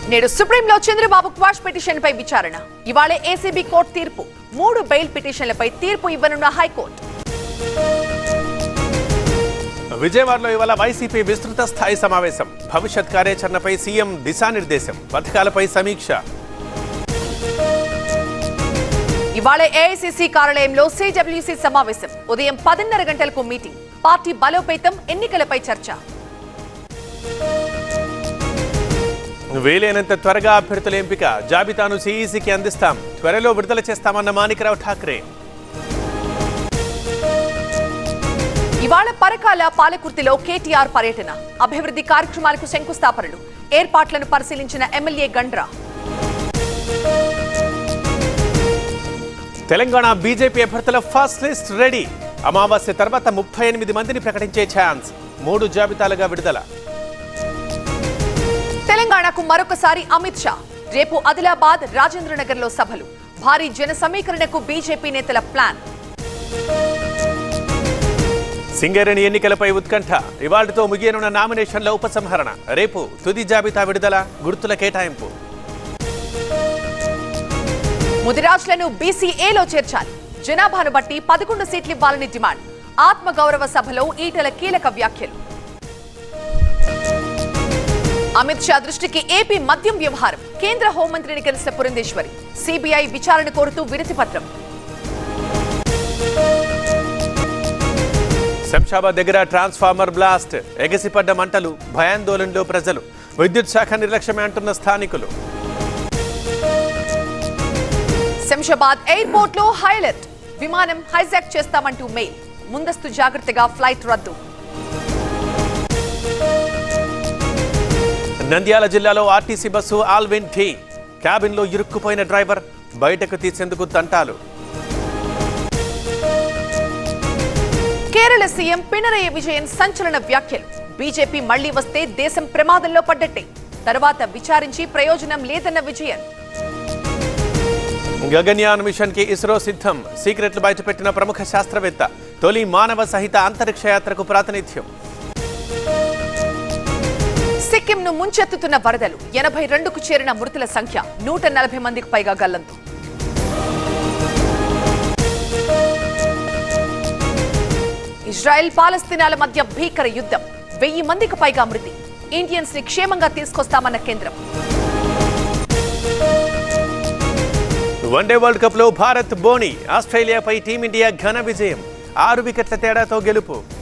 నేడు సుప్రీంలో Chandrababu quash petition పై విచారణ ఇవాళే ఏసీబీ కోర్టు తీర్పు మూడు బెయిల్ పిటిషన్లపై తీర్పు ఇవ్వనున్న హైకోర్టు విజయవాడలో ఇవాళ వైసీపీ విస్తృత స్థాయి సమావేశం భవిష్యత్ కార్యాచరణపై సీఎం దిశానిర్దేశం పథకాలపై సమీక్ష ఇవాళ ఏఐసీసీ కార్యాలయంలో సిడబ్ల్యూసీ సమావేశం ఉదయం పదిన్నర గంటలకు మీటింగ్ పార్టీ బలోపేతం ఎన్నికలపై చర్చ వీలైనంత త్వరగా అభ్యర్థుల ఎంపిక జాబితాను సీఈసీకి అందిస్తాం త్వరలో విడుదల చేస్తామన్న మాణికరావు ఠాక్రే ఇవాళ పరకాల పాలకుర్తిలో కేటీఆర్ పర్యటన అభివృద్ధి కార్యక్రమాలకు శంకుస్థాపనలు ఏర్పాట్లను పరిశీలించిన ఎమ్మెల్యే గండ్రా తెలంగాణ బీజేపీ అభ్యర్థుల ఫస్ట్ లిస్ట్ రెడీ అమావాస్య తర్వాత ముప్పై ఎనిమిది మందిని ప్రకటించే ఛాన్స్ మూడు జాబితాలుగా విడుదల తెలంగాణకు మరొకసారి అమిత్ షా రేపు ఆదిలాబాద్ రాజేంద్రనగర్ లో సభలు భారీ జన సమీకరణకు బీజేపీ నేతల ప్లాన్ సింగరేణి ఎన్నికలపై ఉత్కంఠ ఇవాళతో ముగియనున్న నామినేషన్ల ఉపసంహరణ రేపు తుది జాబితా విడుదల గుర్తుల కేటాయింపు ముదిరాజులను బీసీఏలో చేర్చాలి జనాభాను బట్టి పదకొండు సీట్లు ఇవ్వాలని డిమాండ్ ఆత్మగౌరవ సభలో ఈటల కీలక వ్యాఖ్యలు అమిత్ షా దృష్టికి ఏపీ మద్యం వ్యవహారం కేంద్ర హోంమంత్రిని కలిసిన పురంధేశ్వరి సిబిఐ విచారణ కోరుతూ వినతి పత్రం శంషాబాద్ దగ్గర ట్రాన్స్ఫార్మర్ బ్లాస్ట్ ఎగసిపడ్డ మంటలు భయాందోళనలో ప్రజలు విద్యుత్ శాఖ నిర్లక్ష్యమే అంటున్న స్థానికులు శంషాబాద్ ఎయిర్పోర్ట్ లో హైలైట్ విమానం హైజాక్ చేస్తామంటూ మెయిల్ ముందస్తు జాగ్రత్తగా ఫ్లైట్ రద్దు నంద్యాల జిల్లాలో ఆర్టీసీ బస్సు ఆల్విన్ టీ క్యాబిన్లో ఇరుక్కుపోయిన డ్రైవర్ బయటకు తీసేందుకు తంటాలు కేరళ సీఎం పినరయ్య విజయన్ సంచలన వ్యాఖ్యలు బీజేపీ మళ్లీ వస్తే దేశం ప్రమాదంలో పడ్డట్టే తర్వాత విచారించి ప్రయోజనం లేదన్న విజయన్ గగన్యాన్ మిషన్ కి ఇస్రో సిద్ధం సీక్రెట్లు బయటపెట్టిన ప్రముఖ శాస్త్రవేత్త తొలి మానవ సహిత అంతరిక్ష యాత్రకు ప్రాతినిధ్యం సిక్కిం ను ముంచెత్తుతున్న వరదలు ఎనభై రెండుకు చేరిన మృతుల సంఖ్య నూట నలభై మందికి పైగా గల్లంతు ఇజ్రాయెల్ పాలస్తీనాల మధ్య భీకర యుద్ధం వెయ్యి మందికి పైగా మృతి ఇండియన్స్ ని క్షేమంగా తీసుకొస్తామన్న కేంద్రం వన్డే వరల్డ్ కప్ లో భారత్ బోని ఆస్ట్రేలియాపై టీమిండియా ఘన విజయం ఆరు వికెట్ల తేడాతో గెలుపు